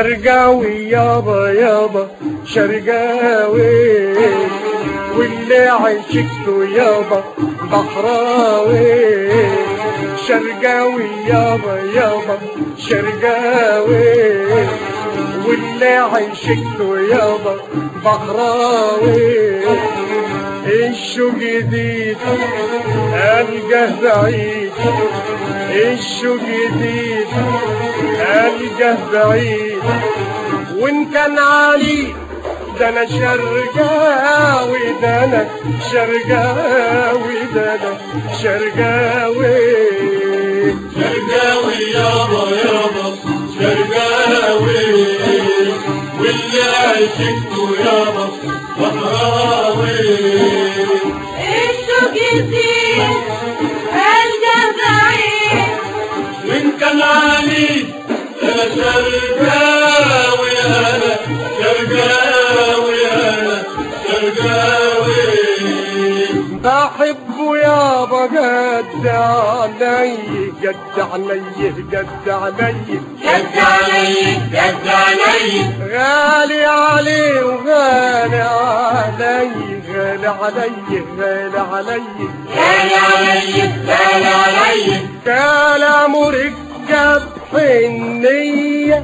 شرقاوي يابا يابا شرقاوي واللي عشقته يابا بحراوي شرقاوي يابا يابا شرقاوي واللي عشقته يابا بحراوي الشو جديد القى بعيد الشو جديد القى بعيد وان كان علي ده انا شرقاوي ده انا شرقاوي ده انا شرقاوي شرقاوي يابا يابا شرقاوي واللي عشقته يابا بحراوي الشوق يزيد القى بعيد وان كان علي انا شرقاوي انا شرقاوي انا شرقاوي بحبه يابا قد علي قد علي قد علي جد علي جد علي غالي علي وغالي علي غالي علي غالي علي غالي علي غالي علي كلام مركب حنية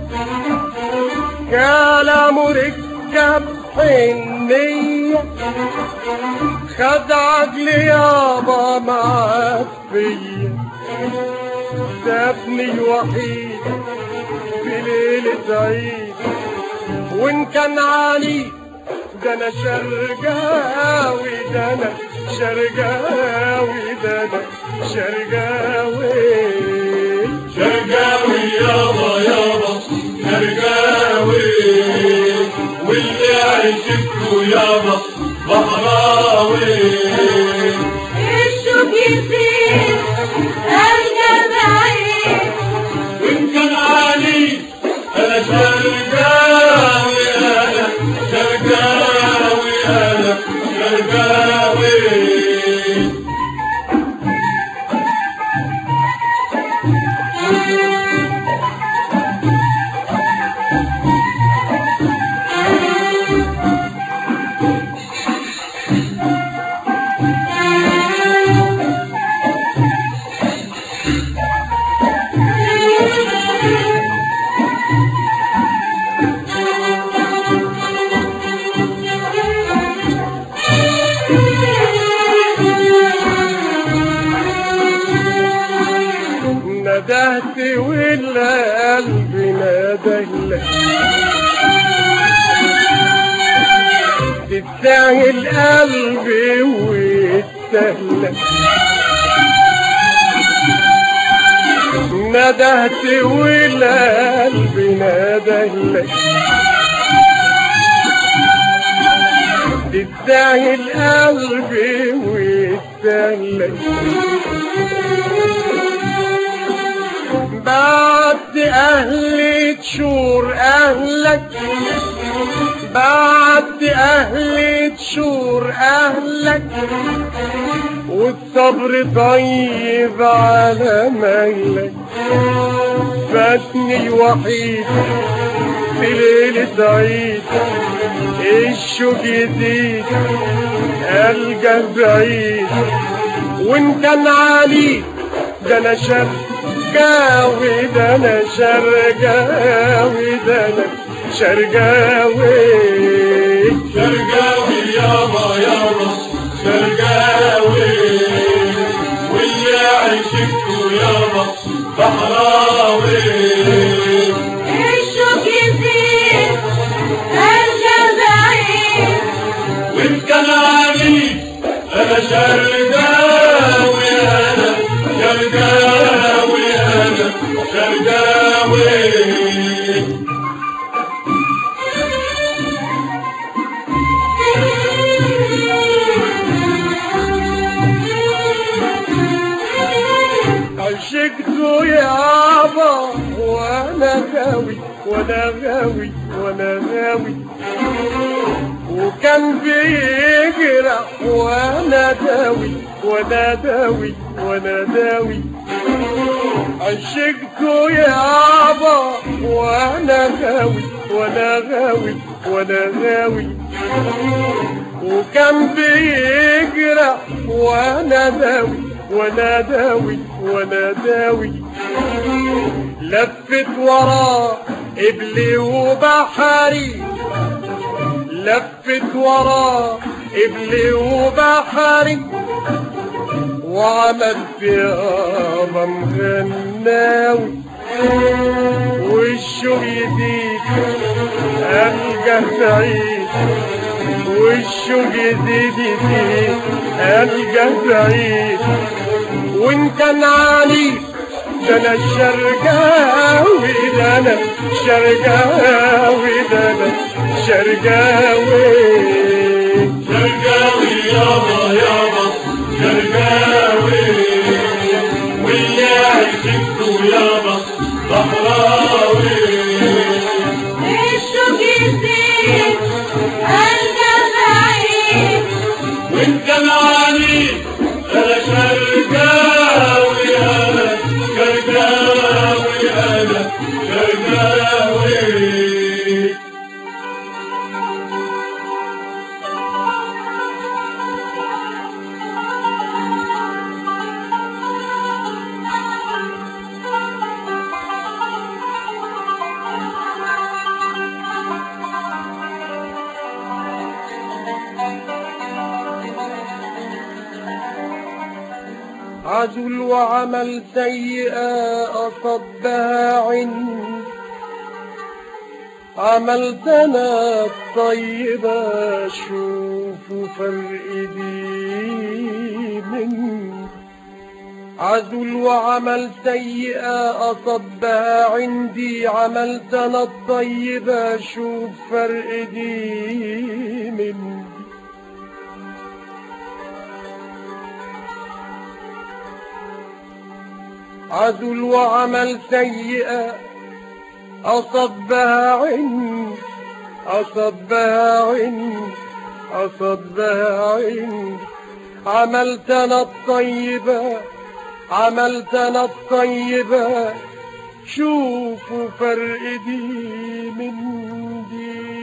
كلام مركب حنية خد عقلي يابا معفية سابني وحيد في ليلة عيد وان كان علي ده انا شرقاوي ده انا شرقاوي ده انا شرقاوي شرقاوي يابا يابا شرقاوي واللي عشقته يابا بحراوي الشوق يزيد القى بعيد وان كان علي انا شرقاوي انا شرقاوي انا شرقاوي ندهت ولا قلبي ندهلك تستاهل قلبي ويستهلك ندهت ولا قلبي ندهلك تستاهل قلبي ويستهلك بعد أهلي تشور أهلك بعد أهلي تشور أهلك والصبر طيب على مهلك فاتني وحيد في ليلة عيد الشوق يزيد ألقى بعيد وإن كان علي ده أنا شرقاوي ده أنا شرقاوي ده أنا شرقاوي شرقاوي يابا يابا شرقاوي واللي عشقته يابا بحراوي الشوق يزيد القى بعيد وان كان علي انا شرقاوي انا شرقاوي انا شرقاوي عشقته يابا وانا غاوي وانا غاوي وانا غاوي وكان بيجرح وانا داوي وانا داوي وانا داوي عشقته يابا وانا غاوي وانا غاوي وانا غاوي وكان بيجرح وانا داوي وانا داوي وانا داوي لفت وراه قبلي وبحري لفت وراه قبلي وبحري وعمل فيها مغناوي والشوق يزيد ألقى سعيد والشوق يزيد يزيد ألقى سعيد وإن كان علي ده أنا الشرقاوي ده أنا شرقاوي ده أنا شرقاوي شرقاوي يابا يابا شرقاوي واللي عشقته يابا صحراوي الشوق يزيد ألقى بعيد وان كان علي انا شرقاوي انا شرقاوي انا شرقاوي عزل وعمل سيئة أصبها عند عملت أنا الطيبة شوفوا فرق دي من عزل وعمل سيئة أصبها عندي عملت أنا الطيبة شوف فرق دي من عدل وعمل سيئة أصبها عند أصبها عند أصبها عند عملت أنا الطيبة عملت أنا الطيبة شوفوا فرق دي من دي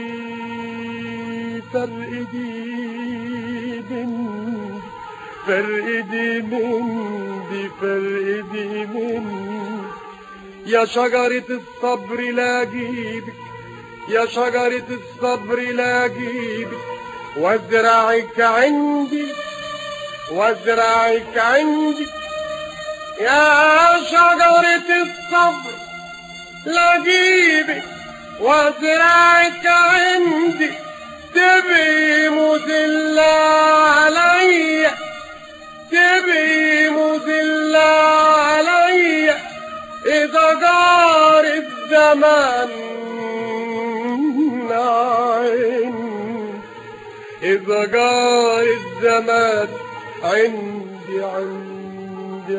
فرق دي من فرق دي من دي فرق دي من يا شجرة الصبر لا جيبك يا شجرة الصبر لا جيبك وازرعك عندي وازرعك عندي يا شجرة الصبر لا جيبك وازرعك عندي تبقي مذلة عليا تبقي مذلة عليا إذا جار الزمان عين إذا جار الزمان عندي عندي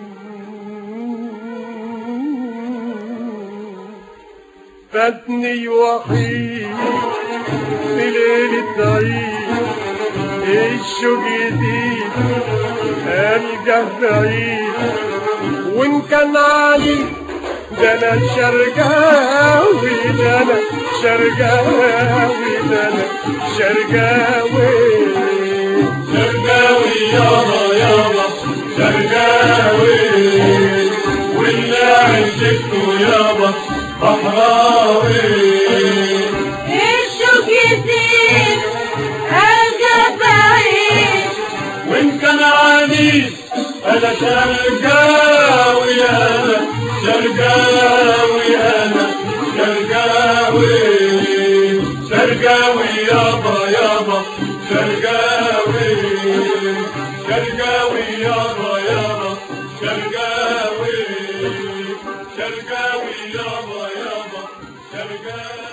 عندي فاتني وحيد في ليلة عيد الشوق يزيد ألقى بعيد وإن كان علي ده أنا شرقاوي ده أنا شرقاوي ده أنا شرقاوي شرقاوي يابا يابا شرقاوي واللي عشقته يابا صحراوي الشوق يزيد ألقى بعيد وان كان عنيد انا شرقاوي انا شرقاوي انا شرقاوي شرقاوي يابا يابا شرقاوي شرقاوي يابا يابا شرقاوي شرقاوي يابا يابا شرقاوي